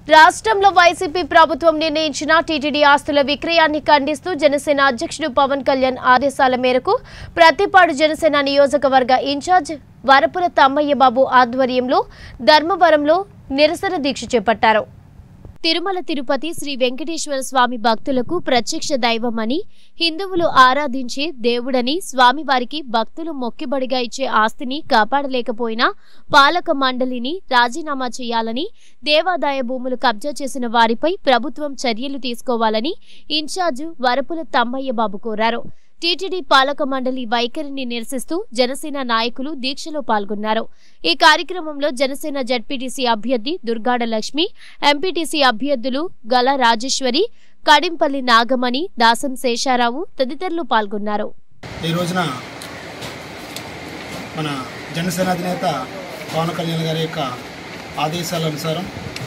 రాష్ట్రంలో వైసీపీ ప్రభుత్వం నిర్ణయించిన టీటీడీ ఆస్తుల విక్రయాన్ని ఖండిస్తూ జనసేన అధ్యక్షుడు పవన్ కళ్యాణ్ ఆదేశాల మేరకు ప్రతిపాడు జనసేన నియోజకవర్గ ఇన్ఛార్జ్ వరపుల తమ్మయ్య బాబు ఆధ్వర్యంలో ధర్మవరంలో నిరసన దీక్ష చేపట్టారు తిరుమల తిరుపతి శ్రీ వెంకటేశ్వర స్వామి భక్తులకు ప్రత్యక్ష దైవమని హిందువులు ఆరాధించే దేవుడని స్వామివారికి భక్తులు మొక్కిబడిగా ఇచ్చే ఆస్తిని కాపాడలేకపోయినా పాలక మండలిని రాజీనామా చేయాలని దేవాదాయ భూములు కబ్జా చేసిన వారిపై ప్రభుత్వం చర్యలు తీసుకోవాలని ఇన్ఛార్జు వరపుల తమ్మయ్య బాబు కోరారు టీటీడీ పాలక మండలి వైఖరిని నిరసిస్తూ జనసేన నాయకులు దీక్షలో పాల్గొన్నారు ఈ కార్యక్రమంలో జనసేన జడ్పీటీసీ అభ్యర్థి దుర్గాడ లక్ష్మి ఎంపీటీసీ అభ్యర్థులు గల రాజేశ్వరి కడింపల్లి నాగమణి దాసం శేషారావు తదితరులు పాల్గొన్నారు ఈ రోజున మన జనసేన అధినేత పవన్ కళ్యాణ్ గారి యొక్క ఆదేశాల అనుసారం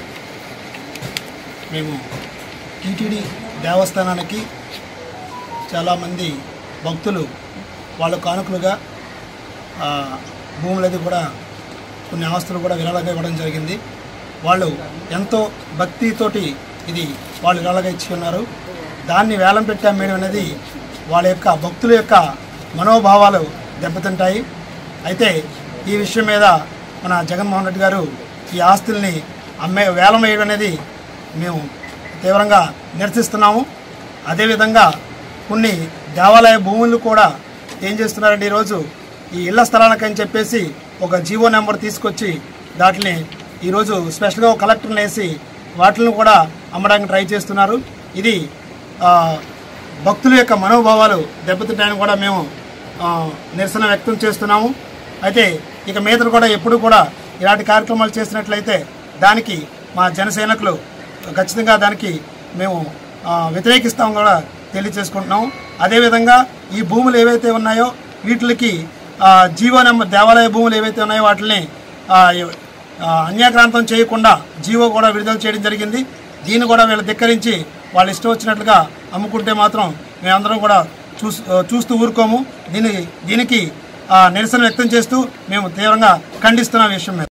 మేము టీటీడీ దేవస్థానానికి చాలామంది భక్తులు వాళ్ళ కానుకలుగా ఆ, భూములది కూడా కొన్ని ఆస్తులు కూడా విరాళంగా ఇవ్వడం జరిగింది వాళ్ళు ఎంతో భక్తితోటి ఇది వాళ్ళు విరాళంగా ఇచ్చి ఉన్నారు దాన్ని వేలం పెట్టి అమ్మేయడం అనేది వాళ్ళ యొక్క భక్తుల యొక్క మనోభావాలు దెబ్బతింటాయి అయితే ఈ విషయం మీద మన జగన్మోహన్ రెడ్డి గారు ఈ ఆస్తుల్ని అమ్మే వేలం వేయడం అనేది మేము తీవ్రంగా నిరసిస్తున్నాము అదేవిధంగా కొన్ని దేవాలయ భూములు కూడా ఏం చేస్తున్నారంటే ఈరోజు ఈ ఇళ్ల స్థలాలకని చెప్పేసి ఒక జీవో నెంబర్ తీసుకొచ్చి వాటిని ఈరోజు స్పెషల్గా ఒక కలెక్టర్ని వేసి వాటిని కూడా అమ్మడానికి ట్రై చేస్తున్నారు ఇది ఆ, భక్తుల యొక్క మనోభావాలు దెబ్బతింటాయని కూడా మేము ఆ, నిరసన వ్యక్తం చేస్తున్నాము అయితే ఇక మీద కూడా ఎప్పుడు కూడా ఇలాంటి కార్యక్రమాలు చేసినట్లయితే దానికి మా జనసైనికులు ఖచ్చితంగా దానికి మేము ఆ, వ్యతిరేకిస్తాం కూడా తెలియజేసుకుంటున్నాం అదేవిధంగా ఈ భూములు ఏవైతే ఉన్నాయో వీటికి ఆ, జీవో నెంబర్ దేవాలయ భూములు ఏవైతే ఉన్నాయో వాటిని ఆ, ఆ, అన్యాక్రాంతం చేయకుండా జీవో కూడా విడుదల చేయడం జరిగింది దీన్ని కూడా వీళ్ళు ధిక్కరించి వాళ్ళు ఇష్టం వచ్చినట్లుగా అమ్ముకుంటే మాత్రం మేమందరం కూడా చూస్ చూస్తూ ఊరుకోము దీని దీనికి ఆ, నిరసన వ్యక్తం చేస్తూ మేము తీవ్రంగా ఖండిస్తున్న విషయం మీద